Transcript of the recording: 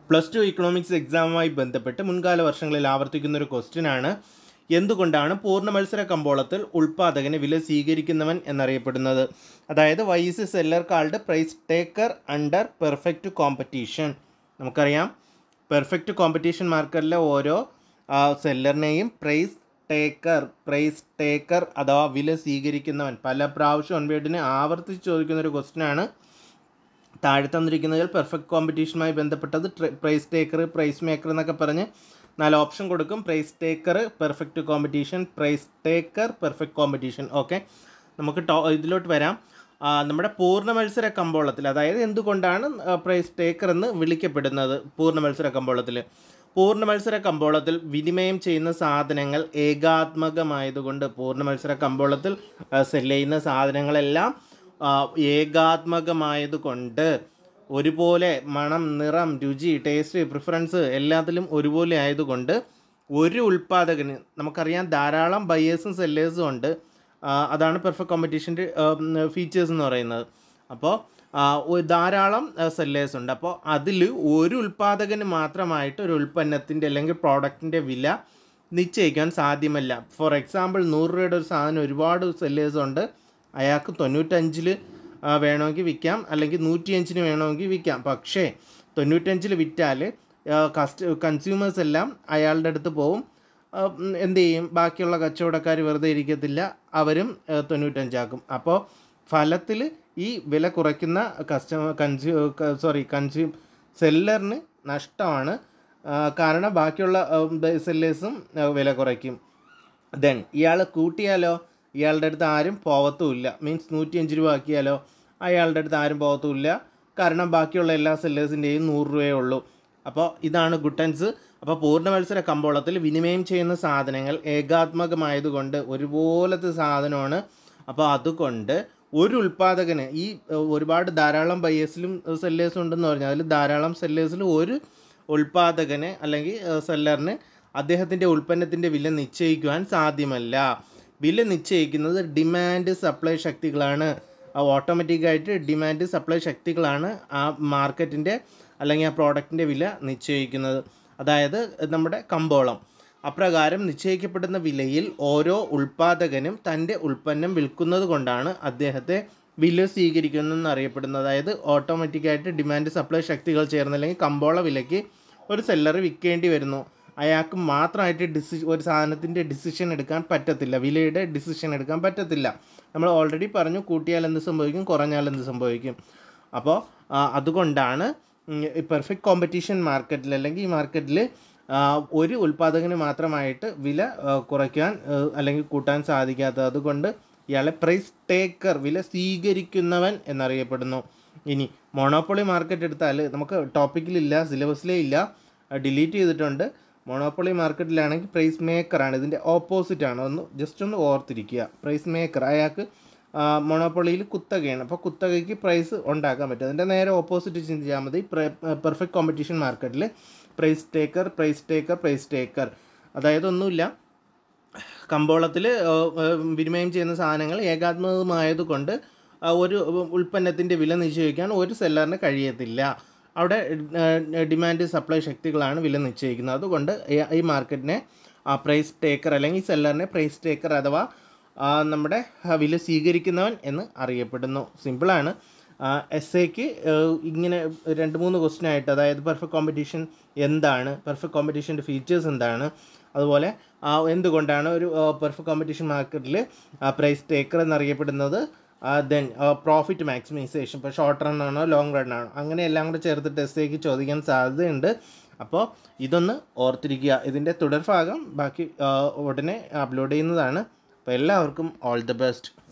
plus two economics എക്സാമുമായി ബന്ധപ്പെട്ട് മുൻകാല വർഷങ്ങളിൽ ആവർത്തിക്കുന്ന ഒരു ക്വസ്റ്റ്യൻ ആണ് എന്തുകൊണ്ടാണ് പൂർണ്ണ മത്സര കമ്പോളത്തിൽ ഉൽപ്പാദകന് വില സ്വീകരിക്കുന്നവൻ എന്നറിയപ്പെടുന്നത് അതായത് wise seller called price taker under perfect competition നമുക്കറിയാം പെർഫെക്റ്റ് കോമ്പറ്റീഷൻ മാർക്കറ്റിലെ ഓരോ സെല്ലറിനെയും പ്രൈസ് ടേക്കർ പ്രൈസ് ടേക്കർ അഥവാ വില സ്വീകരിക്കുന്നവൻ പല പ്രാവശ്യം ഒൻവേഡിനെ ആവർത്തിച്ച് ചോദിക്കുന്ന ഒരു ക്വസ്റ്റ്യൻ ആണ് താഴെ തന്നിരിക്കുന്നതിൽ പെർഫെക്റ്റ് കോമ്പറ്റീഷനുമായി ബന്ധപ്പെട്ടത് പ്രൈസ് ടേക്കർ പ്രൈസ് മേക്കർ എന്നൊക്കെ പറഞ്ഞ് നാല് ഓപ്ഷൻ കൊടുക്കും price taker perfect competition price taker perfect competition okay നമുക്ക് ടോ ഇതിലോട്ട് വരാം ആ, നമ്മുടെ പൂർണ്ണ മത്സര കമ്പോളത്തിൽ അതായത് എന്തുകൊണ്ടാണ് പ്രൈസ് ടേക്കർ എന്ന് വിളിക്കപ്പെടുന്നത് പൂർണ്ണ മത്സര കമ്പോളത്തിൽ പൂർണ്ണ മത്സര കമ്പോളത്തിൽ വിനിമയം ചെയ്യുന്ന സാധനങ്ങൾ ഏകാത്മകമായതുകൊണ്ട് പൂർണ്ണ മത്സര കമ്പോളത്തിൽ സെല് ചെയ്യുന്ന സാധനങ്ങളെല്ലാം ആ, ഏകാത്മകമായതുകൊണ്ട് ഒരുപോലെ മണം നിറം രുചി ടേസ്റ്റ് പ്രിഫറൻസ് എല്ലാത്തിലും ഒരുപോലെ ആയതുകൊണ്ട് ഒരു ഉൽപ്പാദകന് നമുക്കറിയാം ധാരാളം ബയേഴ്സും സെല്ലേഴ്സും ഉണ്ട് ആ, അതാണ് പെർഫെക്റ്റ് കോമ്പറ്റീഷൻ്റെ ഫീച്ചേഴ്സ് എന്ന് പറയുന്നത് അപ്പോൾ ധാരാളം സെല്ലേഴ്സ് ഉണ്ട് അപ്പോൾ അതിൽ ഒരു ഉൽപ്പാദകന് മാത്രമായിട്ട് ഒരു ഉൽപ്പന്നത്തിൻ്റെ അല്ലെങ്കിൽ പ്രോഡക്റ്റിൻ്റെ വില നിശ്ചയിക്കാൻ സാധ്യമല്ല ഫോർ എക്സാമ്പിൾ നൂറ് രൂപയുടെ ഒരു സാധനം ഒരുപാട് സെല്ലേഴ്സ് ഉണ്ട് അയാൾക്ക് തൊണ്ണൂറ്റഞ്ചിൽ വേണമെങ്കിൽ വിൽക്കാം അല്ലെങ്കിൽ നൂറ്റിയഞ്ചിന് വേണമെങ്കിൽ വിൽക്കാം പക്ഷേ തൊണ്ണൂറ്റഞ്ചിൽ വിറ്റാൽ കസ്റ്റ കൺസ്യൂമേഴ്സ് എല്ലാം അയാളുടെ അടുത്ത് പോവും ആ, ഉം, എന്ത് ചെയ്യും ബാക്കിയുള്ള കച്ചവടക്കാർ വെറുതെ ഇരിക്കത്തില്ല അവരും ആ, തൊണ്ണൂറ്റഞ്ചാക്കും അപ്പോൾ ഫലത്തിൽ ഈ വില കുറയ്ക്കുന്ന കസ്റ്റമർ കൺസ്യൂ സോറി കൺസ്യൂം സെല്ലറിന് നഷ്ടമാണ് ആ, കാരണം ബാക്കിയുള്ള സെല്ലേഴ്സും വില കുറയ്ക്കും ദെൻ ഇയാൾ കൂട്ടിയാലോ ഇയാളുടെ അടുത്ത് ആരും പോവത്തുമില്ല മീൻസ് നൂറ്റിയഞ്ച് രൂപ ആക്കിയാലോ അയാളുടെ അടുത്ത് ആരും പോകത്തുമില്ല കാരണം ബാക്കിയുള്ള എല്ലാ സെല്ലേഴ്സിൻ്റെയും നൂറ് രൂപയേ ഉള്ളൂ അപ്പോൾ ഇതാണ് ഗുട്ടൻസ് അപ്പോൾ പൂർണ്ണ മത്സര കമ്പോളത്തിൽ വിനിമയം ചെയ്യുന്ന സാധനങ്ങൾ ഏകാത്മകമായതുകൊണ്ട് ഒരുപോലത്തെ സാധനമാണ് അപ്പോൾ അതുകൊണ്ട് ഒരു ഉൽപ്പാദകന് ഈ ഏഹ്, ഒരുപാട് ധാരാളം ബയേഴ്സിലും സെല്ലേഴ്സും ഉണ്ടെന്ന് പറഞ്ഞാൽ അതിൽ ധാരാളം സെല്ലേഴ്സിൽ ഒരു ഉൽപ്പാദകന് അല്ലെങ്കിൽ സെല്ലറിന് അദ്ദേഹത്തിൻ്റെ ഉൽപ്പന്നത്തിൻ്റെ വില നിശ്ചയിക്കുവാൻ സാധ്യമല്ല വില നിശ്ചയിക്കുന്നത് ഡിമാൻഡ് സപ്ലൈ ശക്തികളാണ് ഓട്ടോമാറ്റിക്കായിട്ട് ഡിമാൻഡ് സപ്ലൈ ശക്തികളാണ് ആ മാർക്കറ്റിൻ്റെ അല്ലെങ്കിൽ ആ പ്രോഡക്റ്റിൻ്റെ വില നിശ്ചയിക്കുന്നത് അതായത് നമ്മുടെ കമ്പോളം അപ്രകാരം നിശ്ചയിക്കപ്പെടുന്ന വിലയിൽ ഓരോ ഉൽപ്പാദകനും തൻ്റെ ഉൽപ്പന്നം വിൽക്കുന്നത് കൊണ്ടാണ് അദ്ദേഹത്തെ വില സ്വീകരിക്കുന്നതെന്ന് അറിയപ്പെടുന്നത് അതായത് ഓട്ടോമാറ്റിക്കായിട്ട് ഡിമാൻഡ് സപ്ലൈ ശക്തികൾ ചേർന്ന് അല്ലെങ്കിൽ കമ്പോള വിലയ്ക്ക് ഒരു സെല്ലർ വിൽക്കേണ്ടി വരുന്നു അയാൾക്ക് മാത്രമായിട്ട് ഡിസി ഒരു സാധനത്തിൻ്റെ ഡിസിഷൻ എടുക്കാൻ പറ്റത്തില്ല വിലയുടെ ഡിസിഷൻ എടുക്കാൻ പറ്റത്തില്ല നമ്മൾ ഓൾറെഡി പറഞ്ഞു കൂട്ടിയാൽ എന്ത് സംഭവിക്കും കുറഞ്ഞാൽ എന്ത് സംഭവിക്കും അപ്പോൾ ആ, അതുകൊണ്ടാണ് പെർഫെക്റ്റ് കോമ്പറ്റീഷൻ മാർക്കറ്റിൽ അല്ലെങ്കിൽ ഈ മാർക്കറ്റിൽ ഒരു ഉൽപ്പാദകന് മാത്രമായിട്ട് വില ആ, കുറയ്ക്കാൻ ആ, അല്ലെങ്കിൽ കൂട്ടാൻ സാധിക്കാത്തത് അതുകൊണ്ട് ഇയാളെ പ്രൈസ് ടേക്കർ വില സ്വീകരിക്കുന്നവൻ എന്നറിയപ്പെടുന്നു ഇനി മോണോപ്പൊളി മാർക്കറ്റ് എടുത്താൽ നമുക്ക് ടോപ്പിക്കിലില്ല സിലബസിലേ ഇല്ല ഡിലീറ്റ് ചെയ്തിട്ടുണ്ട് മോണോപ്പൊളി മാർക്കറ്റിലാണെങ്കിൽ പ്രൈസ് മേക്കറാണ് ഇതിൻ്റെ ഓപ്പോസിറ്റ് ആണ് ഒന്ന് ജസ്റ്റ് ഒന്ന് ഓർത്തിരിക്കുക പ്രൈസ് മേക്കർ അയാൾക്ക് മോണോപ്പൊളിയിൽ കുത്തകയാണ് അപ്പോൾ കുത്തകയ്ക്ക് പ്രൈസ് ഉണ്ടാക്കാൻ പറ്റും അതിൻ്റെ നേരെ ഓപ്പോസിറ്റ് ചിന്തിച്ചാൽ മതി പെർഫെക്റ്റ് കോമ്പറ്റീഷൻ മാർക്കറ്റിൽ price taker price taker price taker അതായത് ഒന്നുമില്ല കമ്പോളത്തിൽ വിനിമയം ചെയ്യുന്ന സാധനങ്ങൾ ഏകാത്മകമായതുകൊണ്ട് ആ, ഒരു ഉൽപ്പന്നത്തിൻ്റെ വില നിശ്ചയിക്കാൻ ഒരു സെല്ലറിന് കഴിയത്തില്ല അവിടെ ഡിമാൻഡ് സപ്ലൈ ശക്തികളാണ് വില നിശ്ചയിക്കുന്നത് അതുകൊണ്ട് ഈ- ഈ മാർക്കറ്റിനെ പ്രൈസ് ടേക്കർ അല്ലെങ്കിൽ സെല്ലറിനെ പ്രൈസ് ടേക്കർ അഥവാ ആ, നമ്മുടെ ആ, വില സ്വീകരിക്കുന്നവൻ എന്ന് അറിയപ്പെടുന്നു സിമ്പിളാണ് എസ് എക്ക് ഇങ്ങനെ രണ്ട് മൂന്ന് ക്വസ്റ്റ്യൻ ആയിട്ട് അതായത് പെർഫെക്റ്റ് കോമ്പറ്റീഷൻ എന്താണ് പെർഫെക്റ്റ് കോമ്പറ്റീഷൻ്റെ ഫീച്ചേഴ്സ് എന്താണ് അതുപോലെ ആ, എന്തുകൊണ്ടാണ് ഒരു പെർഫെക്റ്റ് കോമ്പറ്റീഷൻ മാർക്കറ്റിൽ പ്രൈസ് ടേക്കർ എന്നറിയപ്പെടുന്നത് ദെൻ പ്രോഫിറ്റ് മാക്സിമൈസേഷൻ ഇപ്പോൾ ഷോർട്ട് റൺ ആണോ ലോങ് റൺ ആണോ അങ്ങനെ എല്ലാം കൂടെ ചേർത്തിട്ട് എസ് എക്ക് ചോദിക്കാൻ സാധ്യതയുണ്ട് അപ്പോൾ ഇതൊന്ന് ഓർത്തിരിക്കുക ഇതിൻ്റെ തുടർഭാഗം ബാക്കി ആ, ഉടനെ അപ്ലോഡ് ചെയ്യുന്നതാണ് അപ്പോൾ എല്ലാവർക്കും ഓൾ ദി ബെസ്റ്റ്